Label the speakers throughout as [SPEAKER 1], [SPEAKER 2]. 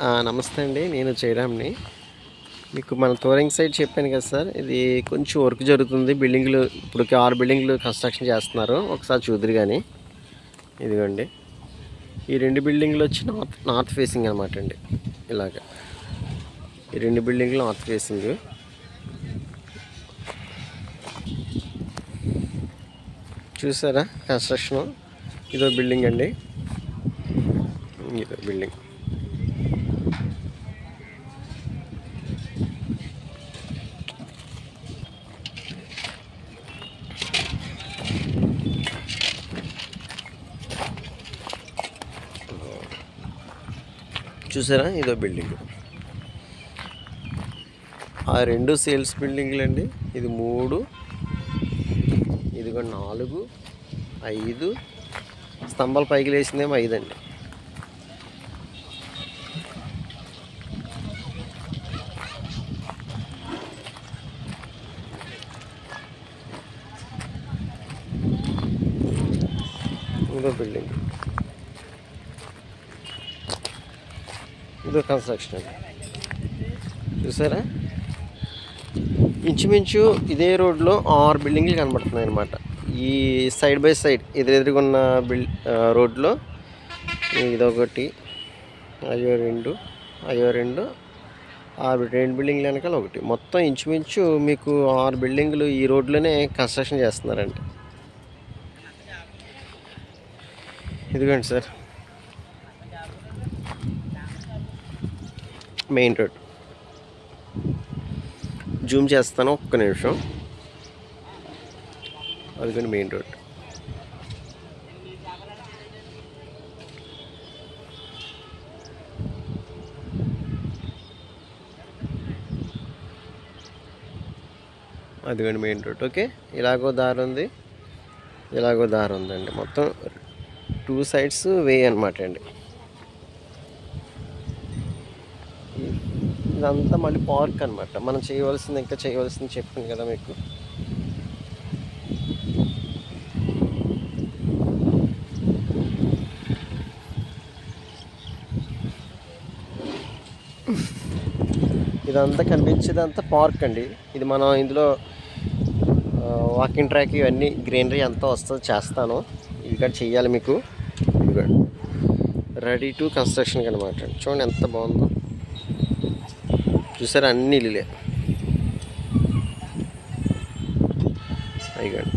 [SPEAKER 1] ఆ, నమస్తే అండి నేను జయరామ్ని మీకు మన తోరింగ్ సైడ్ చెప్పాను కదా సార్ ఇది కొంచెం వర్క్ జరుగుతుంది బిల్డింగ్లు ఇప్పుడు ఆరు బిల్డింగ్లు కన్స్ట్రక్షన్ చేస్తున్నారు ఒకసారి చూద్దరు కానీ ఇదిగోండి ఈ రెండు బిల్డింగ్లు వచ్చి నార్త్ నార్త్ ఫేసింగ్ అనమాట అండి ఇలాగ ఈ రెండు బిల్డింగ్లు నార్త్ ఫేసింగ్ చూసారా కన్స్ట్రక్షన్ ఇదో బిల్డింగ్ అండి ఇదో బిల్డింగ్ చూసారా ఇదో బిల్డింగ్ ఆ రెండు సేల్స్ బిల్డింగ్లు అండి ఇది మూడు ఇదిగో నాలుగు ఐదు స్తంభాలు పైకి లేచిందేమో ఐదు అండి ఇదో బిల్డింగ్ ఇదో కన్స్ట్రక్షన్ అండి చూసారా ఇంచుమించు ఇదే రోడ్లో ఆరు బిల్డింగ్లు కనబడుతున్నాయి అనమాట ఈ సైడ్ బై సైడ్ ఎదురెదురుగున్న బిల్ ఆ, రోడ్లో ఇదొకటి అయ్యో రెండు అయ్యో రెండు ఆరు రెండు బిల్డింగ్లు వెనకాల ఒకటి మొత్తం ఇంచుమించు మీకు ఆరు బిల్డింగ్లు ఈ రోడ్లోనే కన్స్ట్రక్షన్ చేస్తున్నారండి ఇదిగోండి సార్ మెయిన్ రోడ్ జూమ్ చేస్తాను ఒక్క నిమిషం అదిగోండి మెయిన్ రోడ్ అదిగోండి మెయిన్ రోడ్ ఓకే ఇలాగో దారి ఉంది ఇలాగో దారి ఉందండి మొత్తం టూ సైడ్స్ వే అనమాట అండి ఇదంతా మళ్ళీ పార్క్ అనమాట మనం చేయవలసింది ఇంకా చేయవలసింది చెప్పాను కదా మీకు ఇదంతా కనిపించేదంతా పార్క్ అండి ఇది మనం ఇందులో వాకింగ్ ట్రాక్ ఇవన్నీ గ్రీనరీ అంతా వస్తుంది చేస్తాను ఇది కూడా చెయ్యాలి మీకు ఇదిగోండి రెడీ టు కన్స్ట్రక్షన్ అనమాట చూడండి ఎంత బాగుందో చూసారా అన్ని ఇల్లులే అయిగండి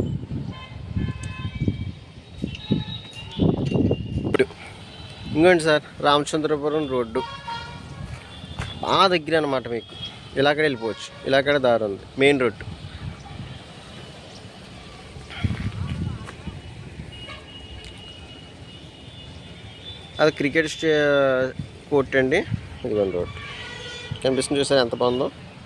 [SPEAKER 1] ఇంకోండి సార్ రామచంద్రపురం రోడ్డు బాగా దగ్గర అనమాట మీకు ఇలాగడ వెళ్ళిపోవచ్చు ఇలాగడ దారి ఉంది మెయిన్ రోడ్డు అది క్రికెట్ స్టే కోర్ట్ అండి ఇదిగోండి రోడ్ కనిపిస్తుంది చూసారు ఎంత బాగుందో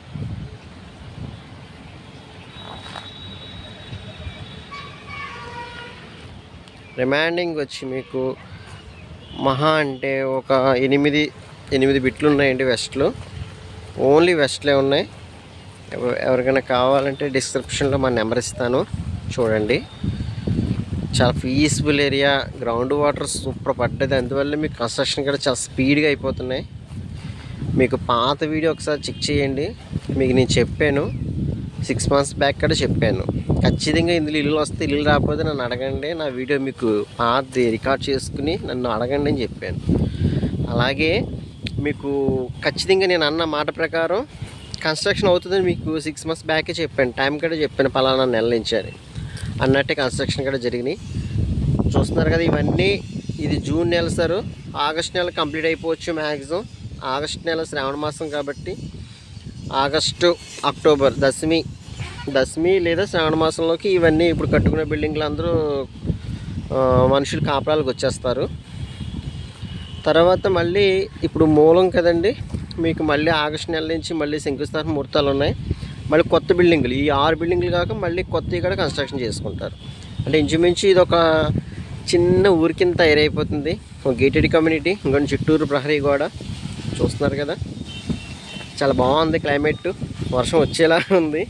[SPEAKER 1] రిమాండింగ్ వచ్చి మీకు మహా అంటే ఒక ఎనిమిది ఎనిమిది బిట్లు ఉన్నాయండి వెస్ట్లో ఓన్లీ వెస్ట్లే ఉన్నాయి ఎవ- ఎవరికైనా కావాలంటే డిస్క్రిప్షన్లో మా నెంబర్ ఇస్తాను చూడండి చాలా peaceful area ground water super పడ్డది అందువల్ల మీకు కన్స్ట్రక్షన్ కూడా చాలా స్పీడ్గా అయిపోతున్నాయి మీకు పాత వీడియో ఒకసారి చెక్ చేయండి మీకు నేను చెప్పాను సిక్స్ మంత్స్ బ్యాక్ కూడా చెప్పాను ఖచ్చితంగా ఇందులో ఇల్లు వస్తే ఇల్లు రాకపోతే నన్ను అడగండి నా వీడియో మీకు పాతది రికార్డ్ చేసుకుని నన్ను అడగండి అని చెప్పాను అలాగే మీకు ఖచ్చితంగా నేను అన్న మాట ప్రకారం కన్స్ట్రక్షన్ అవుతుందని మీకు సిక్స్ మంత్స్ బ్యాకే చెప్పాను టైం కూడా చెప్పాను పలానా నెల నుంచి అని అన్నట్టే కన్స్ట్రక్షన్ కూడా జరిగినాయి చూస్తున్నారు కదా ఇవన్నీ ఇది జూన్ నెల సార్ ఆగస్ట్ నెల కంప్లీట్ అయిపోవచ్చు మ్యాక్సిమం ఆగస్ట్ నెల శ్రావణ మాసం కాబట్టి ఆగస్టు అక్టోబర్ దశమి దశమి లేదా శ్రావణ మాసంలోకి ఇవన్నీ ఇప్పుడు కట్టుకున్న బిల్డింగ్లు అందరూ ఆ, మనుషులు కాపురాలకు వచ్చేస్తారు తర్వాత మళ్ళీ ఇప్పుడు మూలం కదండి మీకు మళ్ళీ ఆగస్ట్ నెల నుంచి మళ్ళీ శంకుస్థాపన ముహూర్తాలు ఉన్నాయి మళ్ళీ కొత్త బిల్డింగ్లు ఈ ఆరు బిల్డింగ్లు కాక మళ్ళీ కొత్తవి కూడా కన్స్ట్రక్షన్ చేసుకుంటారు అంటే ఇంచుమించు ఇది ఒక చిన్న ఊరి కింద తయారైపోతుంది ఒక గేటెడ్ కమ్యూనిటీ ఇంకొంచెం చిట్టూరు ప్రహరీ గోడ చూస్తున్నారు కదా చాలా బాగుంది క్లైమేట్ వర్షం వచ్చేలా ఉంది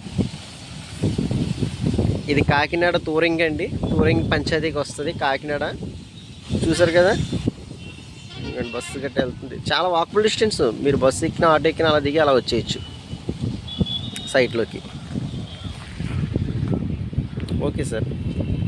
[SPEAKER 1] ఇది కాకినాడ టూరింగ్ అండి టూరింగ్ పంచాయతీకి వస్తుంది కాకినాడ చూసారు కదా ఇంకోటి బస్సు గట్ట వెళ్తుంది చాలా వాకబుల్ డిస్టెన్స్ మీరు బస్సు ఎక్కినా ఆటో ఎక్కినా అలా దిగి అలా వచ్చేయచ్చు సైట్లోకి ఓకే సార్